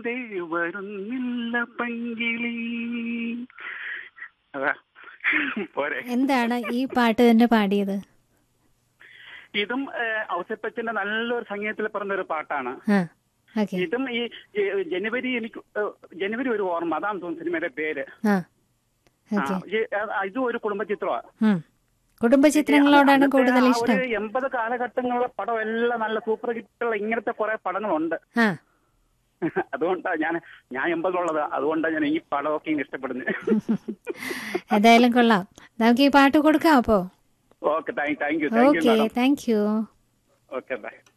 എന്തേ വരുന്നില്ല പങ്കിളി അതാ പോരെ എന്താണ് ഈ പാട്ട് തന്നെ പാടിയത് ഇതും ഔസപ്പച്ചന്റെ നല്ലൊരു സംഗീതത്തിൽ പറഞ്ഞ ഒരു പാട്ടാണ് ആ ഓക്കെ ഇതും ഈ ഈ ജനുവരി എനിക്ക് ഏഹ്, ജനുവരി ഒരു ഓർമ്മ അതാണ് തോന്നുന്നു സിനിമയുടെ പേര് ആ ആ, ഓക്കെ ഈ- ആ, ഇതും ഒരു കുടുംബ ചിത്രമാണ് ഉം. കുടുംബ ചിത്രങ്ങളോടാണ് അന്നത്തെ കൂടുതൽ ആ ഇഷ്ടം ഒരു എൺപത് കാലഘട്ടങ്ങളിലെ പടം എല്ലാം നല്ല സൂപ്പർ ഹിറ്റുള്ള ഇങ്ങനത്തെ കുറെ പടങ്ങളുണ്ട് ആ അതുകൊണ്ടാണ് ഞാൻ ഞാൻ എൺപതിലുള്ളത് അതുകൊണ്ടാണ് ഞാൻ ഈ പടമൊക്കെ ഇങ്ങ് ഇഷ്ടപ്പെടുന്നത് ഏതായാലും കൊള്ളാം നമുക്ക് ഈ പാട്ട് കൊടുക്കാം അപ്പോ okay thank thank you thank you okay madam thank you okay by